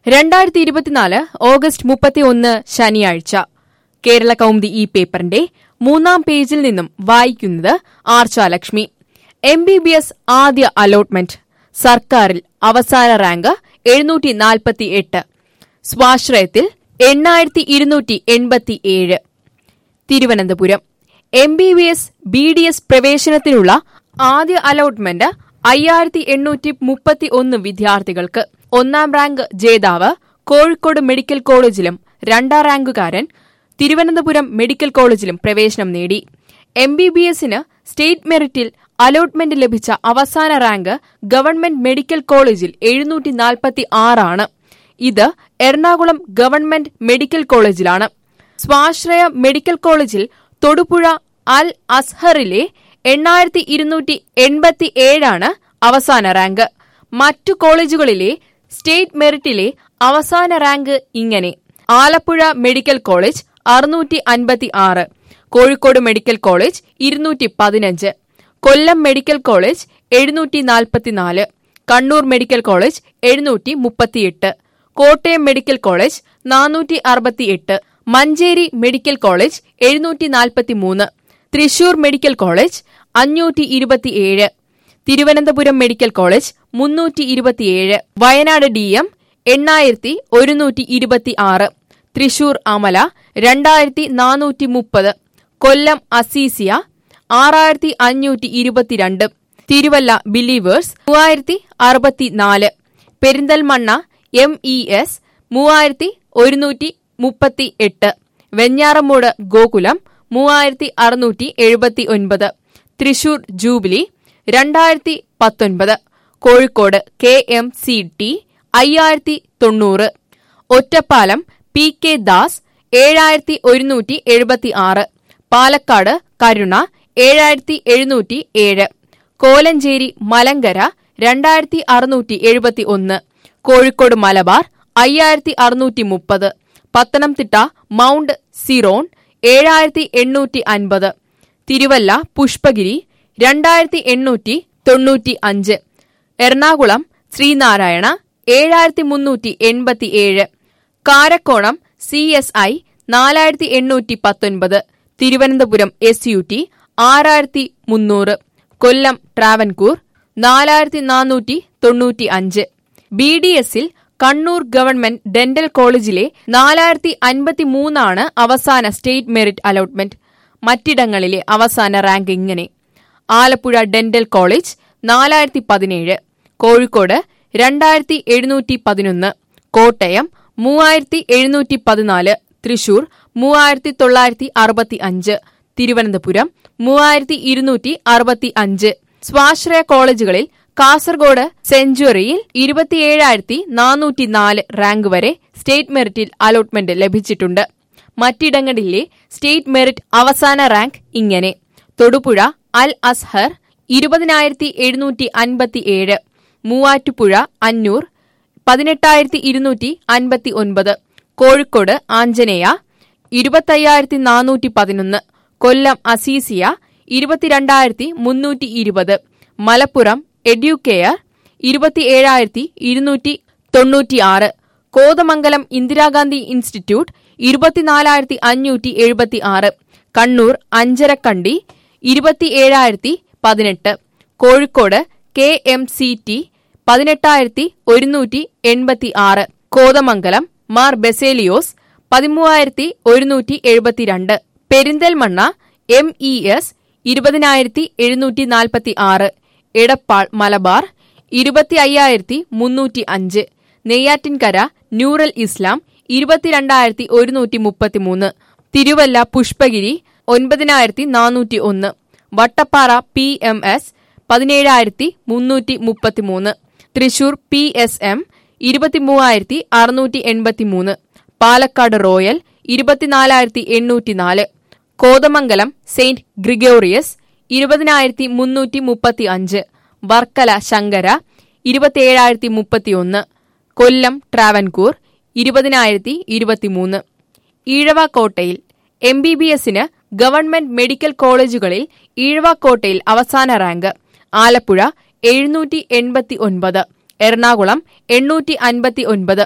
രണ്ടായിരത്തി ഇരുപത്തിനാല് ഓഗസ്റ്റ് മുപ്പത്തിയൊന്ന് ശനിയാഴ്ച കേരള കൗമുദി ഈ പേപ്പറിന്റെ മൂന്നാം പേജിൽ നിന്നും വായിക്കുന്നത് Archalakshmi M B B S ആദ്യ അലോട്ട്മെന്റ് സർക്കാരിൽ അവസാന റാങ്ക് എഴുന്നൂറ്റി നാൽപ്പത്തി എട്ട് സ്വാശ്രയത്തിൽ എണ്ണായിരത്തി ഇരുന്നൂറ്റി എൺപത്തി ഏഴ് Thiruvananthapuram M B B S B D S പ്രവേശനത്തിനുള്ള ആദ്യ അലോട്ട്മെന്റ് അയ്യായിരത്തി എണ്ണൂറ്റി മുപ്പത്തി ഒന്ന് വിദ്യാർത്ഥികൾക്ക് ഒന്നാം റാങ്ക് ജേതാവ് കോഴിക്കോട് മെഡിക്കൽ കോളേജിലും രണ്ടാം റാങ്കുകാരൻ തിരുവനന്തപുരം മെഡിക്കൽ കോളേജിലും പ്രവേശനം നേടി എം ബി ബി എസിന് സ്റ്റേറ്റ് മെറിറ്റിൽ അലോട്ട്മെന്റ് ലഭിച്ച അവസാന റാങ്ക് ഗവൺമെന്റ് മെഡിക്കൽ കോളേജിൽ എഴുന്നൂറ്റി നാൽപ്പത്തി ആറാണ് ഇത് എറണാകുളം ഗവൺമെന്റ് മെഡിക്കൽ കോളേജിലാണ് സ്വാശ്രയ മെഡിക്കൽ കോളേജിൽ തൊടുപുഴ അൽ അസ്ഹറിലെ എണ്ണായിരത്തി ഇരുന്നൂറ്റി എൺപത്തി ഏഴാണ് അവസാന റാങ്ക് മറ്റു കോളേജുകളിലെ സ്റ്റേറ്റ് മെറിറ്റിലെ അവസാന റാങ്ക് ഇങ്ങനെ ആലപ്പുഴ മെഡിക്കൽ കോളേജ് അറുന്നൂറ്റി അൻപത്തി ആറ് കോഴിക്കോട് മെഡിക്കൽ കോളേജ് ഇരുന്നൂറ്റി പതിനഞ്ച് കൊല്ലം മെഡിക്കൽ കോളേജ് എഴുന്നൂറ്റി നാൽപ്പത്തിനാല് കണ്ണൂർ മെഡിക്കൽ കോളേജ് എഴുന്നൂറ്റി മുപ്പത്തിയെട്ട് കോട്ടയം മെഡിക്കൽ കോളേജ് നാനൂറ്റി അറുപത്തിയെട്ട് മഞ്ചേരി മെഡിക്കൽ കോളേജ് എഴുന്നൂറ്റി നാൽപ്പത്തിമൂന്ന് തൃശൂർ മെഡിക്കൽ കോളേജ് അഞ്ഞൂറ്റി ഇരുപത്തിയേഴ് തിരുവനന്തപുരം മെഡിക്കൽ കോളേജ് മുന്നൂറ്റി ഇരുപത്തിയേഴ് വയനാട് ഡി എം എണ്ണായിരത്തി ഒരുന്നൂറ്റി ഇരുപത്തി ആറ് തൃശൂർ അമല രണ്ടായിരത്തി നാനൂറ്റി മുപ്പത് കൊല്ലം അസീസിയ ആറായിരത്തി അഞ്ഞൂറ്റി ഇരുപത്തിരണ്ട് തിരുവല്ല ബിലീവേഴ്സ് മൂവായിരത്തി അറുപത്തിനാല് പെരിന്തൽമണ്ണ എം ഇ എസ് മൂവായിരത്തി ഒരുന്നൂറ്റി മുപ്പത്തി എട്ട് വെഞ്ഞാറമൂട് ഗോകുലം മൂവായിരത്തി അറുന്നൂറ്റി എഴുപത്തി ഒൻപത് തൃശൂർ ജൂബിലി രണ്ടായിരത്തി പത്തൊൻപത് Kozhikode K M C T അയ്യായിരത്തി തൊണ്ണൂറ് ഒറ്റപ്പാലം പി കെ ദാസ് ഏഴായിരത്തി ഒരുന്നൂറ്റി എഴുപത്തി ആറ് പാലക്കാട് കരുണ ഏഴായിരത്തി എഴുന്നൂറ്റി ഏഴ് കോലഞ്ചേരി മലങ്കര രണ്ടായിരത്തി അറുന്നൂറ്റി എഴുപത്തി ഒന്ന് കോഴിക്കോട് മലബാർ അയ്യായിരത്തി അറുന്നൂറ്റി മുപ്പത് പത്തനംതിട്ട മൗണ്ട് സിറോൺ ഏഴായിരത്തി എണ്ണൂറ്റി അൻപത് തിരുവല്ല പുഷ്പഗിരി രണ്ടായിരത്തി എണ്ണൂറ്റി തൊണ്ണൂറ്റി അഞ്ച് എറണാകുളം ശ്രീനാരായണ ഏഴായിരത്തി മുന്നൂറ്റി എൺപത്തി ഏഴ് കാരക്കോണം സി എസ് ഐ നാലായിരത്തി എണ്ണൂറ്റി പത്തൊൻപത് തിരുവനന്തപുരം എസ് യു ടി ആറായിരത്തി മുന്നൂറ് കൊല്ലം ട്രാവൻകൂർ നാലായിരത്തി നാനൂറ്റി തൊണ്ണൂറ്റി അഞ്ച് ബി ഡി എസിൽ കണ്ണൂർ ഗവൺമെന്റ് ഡെന്റൽ കോളേജിലെ നാലായിരത്തി അൻപത്തി മൂന്നാണ് അവസാന സ്റ്റേറ്റ് മെറിറ്റ് അലോട്ട്മെന്റ് മറ്റിടങ്ങളിലെ അവസാന റാങ്ക് ഇങ്ങനെ ആലപ്പുഴ ഡെന്റൽ കോളേജ് നാലായിരത്തി പതിനേഴ് കോഴിക്കോട് രണ്ടായിരത്തി എഴുന്നൂറ്റി പതിനൊന്ന് കോട്ടയം മൂവായിരത്തി എഴുന്നൂറ്റി പതിനാല് തൃശൂർ മൂവായിരത്തി തൊള്ളായിരത്തി അറുപത്തി അഞ്ച് തിരുവനന്തപുരം മൂവായിരത്തി ഇരുന്നൂറ്റി അറുപത്തി അഞ്ച് സ്വാശ്രയ കോളേജുകളിൽ കാസർഗോഡ് സെഞ്ചുറിയിൽ ഇരുപത്തിയേഴായിരത്തി നാനൂറ്റി നാല് റാങ്ക് വരെ സ്റ്റേറ്റ് മെറിറ്റിൽ അലോട്ട്മെന്റ് ലഭിച്ചിട്ടുണ്ട് മറ്റിടങ്ങളിലെ സ്റ്റേറ്റ് മെറിറ്റ് അവസാന റാങ്ക് ഇങ്ങനെ തൊടുപുഴ അൽ അസ്ഹർ ഇരുപതിനായിരത്തി എഴുന്നൂറ്റി അൻപത്തി ഏഴ് മൂവാറ്റുപുഴ അന്നൂർ പതിനെട്ടായിരത്തി ഇരുന്നൂറ്റി അൻപത്തി ഒൻപത് കോഴിക്കോട് ആഞ്ജനേയ ഇരുപത്തയ്യായിരത്തി നാനൂറ്റി പതിനൊന്ന് കൊല്ലം അസീസിയ ഇരുപത്തിരണ്ടായിരത്തി മുന്നൂറ്റി ഇരുപത് മലപ്പുറം എഡ്യൂക്കെയർ ഇരുപത്തിയേഴായിരത്തി ഇരുന്നൂറ്റി തൊണ്ണൂറ്റിയാറ് കോതമംഗലം ഇന്ദിരാഗാന്ധി ഇൻസ്റ്റിറ്റ്യൂട്ട് ഇരുപത്തിനാലായിരത്തി അഞ്ഞൂറ്റി എഴുപത്തി ആറ് കണ്ണൂർ അഞ്ചരക്കണ്ടി ഇരുപത്തിയേഴായിരത്തി പതിനെട്ട് Kozhikode K M C T പതിനെട്ടായിരത്തി ഒരുന്നൂറ്റി എൺപത്തി ആറ് കോതമംഗലം മാർ ബെസേലിയോസ് പതിമൂവായിരത്തി ഒരുന്നൂറ്റി എഴുപത്തിരണ്ട് പെരിന്തൽമണ്ണ എം ഇ എസ് ഇരുപതിനായിരത്തി എഴുന്നൂറ്റി നാൽപ്പത്തി ആറ് എടപ്പാൾ മലബാർ ഇരുപത്തി അയ്യായിരത്തി മുന്നൂറ്റി അഞ്ച് നെയ്യാറ്റിൻകര ന്യൂറൽ ഇസ്ലാം ഇരുപത്തിരണ്ടായിരത്തി ഒരുന്നൂറ്റി മുപ്പത്തിമൂന്ന് തിരുവല്ല പുഷ്പഗിരി ഒൻപതിനായിരത്തി നാനൂറ്റി ഒന്ന് വട്ടപ്പാറ പി എം എസ് പതിനേഴായിരത്തി മുന്നൂറ്റി മുപ്പത്തിമൂന്ന് തൃശൂർ പി എസ് എം ഇരുപത്തിമൂവായിരത്തി അറുന്നൂറ്റി എൺപത്തിമൂന്ന് പാലക്കാട് റോയൽ ഇരുപത്തിനാലായിരത്തി എണ്ണൂറ്റിനാല് കോതമംഗലം സെയിന്റ് ഗ്രിഗോറിയസ് ഇരുപതിനായിരത്തി മുന്നൂറ്റി മുപ്പത്തി അഞ്ച് വർക്കല ശങ്കര ഇരുപത്തിയേഴായിരത്തി മുപ്പത്തിയൊന്ന് കൊല്ലം ട്രാവൻകൂർ ഇരുപതിനായിരത്തി ഇരുപത്തിമൂന്ന് ഈഴവാക്കോട്ടയിൽ എം ബി ബി എസിന് ഗവൺമെന്റ് മെഡിക്കൽ കോളേജുകളിൽ ഈഴവാക്കോട്ടയിൽ അവസാന റാങ്ക് ആലപ്പുഴ എഴുന്നൂറ്റി എൺപത്തി ഒൻപത് എറണാകുളം എണ്ണൂറ്റി അൻപത്തി ഒൻപത്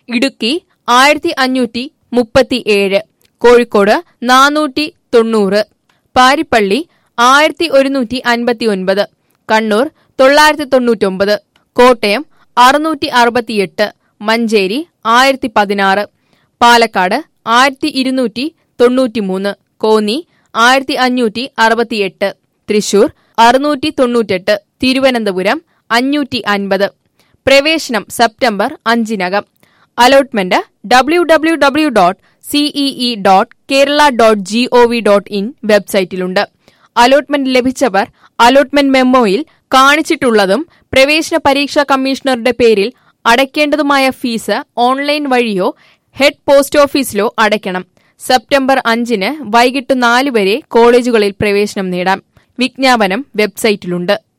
ഇടുക്കി ആയിരത്തി അഞ്ഞൂറ്റി മുപ്പത്തി ഏഴ് കോഴിക്കോട് നാനൂറ്റി തൊണ്ണൂറ് പാരിപ്പള്ളി ആയിരത്തി ഒരുന്നൂറ്റി അൻപത്തി ഒൻപത് കണ്ണൂർ തൊള്ളായിരത്തി തൊണ്ണൂറ്റൊമ്പത് കോട്ടയം അറുന്നൂറ്റി അറുപത്തിയെട്ട് മഞ്ചേരി ആയിരത്തി പതിനാറ് പാലക്കാട് ആയിരത്തി ഇരുന്നൂറ്റി തൊണ്ണൂറ്റിമൂന്ന് കോന്നി ആയിരത്തി അഞ്ഞൂറ്റി അറുപത്തിയെട്ട് തൃശൂർ അറുന്നൂറ്റി തൊണ്ണൂറ്റെട്ട് തിരുവനന്തപുരം അഞ്ഞൂറ്റി അൻപത് പ്രവേശനം സെപ്റ്റംബർ അഞ്ചിനകം allotment W W W dot CEE dot Kerala dot G O V dot in വെബ്സൈറ്റിലുണ്ട് അലോട്ട്മെന്റ് ലഭിച്ചവർ അലോട്ട്മെന്റ് മെമ്മോയിൽ കാണിച്ചിട്ടുള്ളതും പ്രവേശന പരീക്ഷാ കമ്മീഷണറുടെ പേരിൽ അടയ്ക്കേണ്ടതുമായ ഫീസ് ഓൺലൈൻ വഴിയോ ഹെഡ് പോസ്റ്റ് ഓഫീസിലോ അടയ്ക്കണം സെപ്റ്റംബർ അഞ്ചിന് വൈകിട്ട് നാല് വരെ കോളേജുകളിൽ പ്രവേശനം നേടാം വിജ്ഞാപനം വെബ്സൈറ്റിലുണ്ട്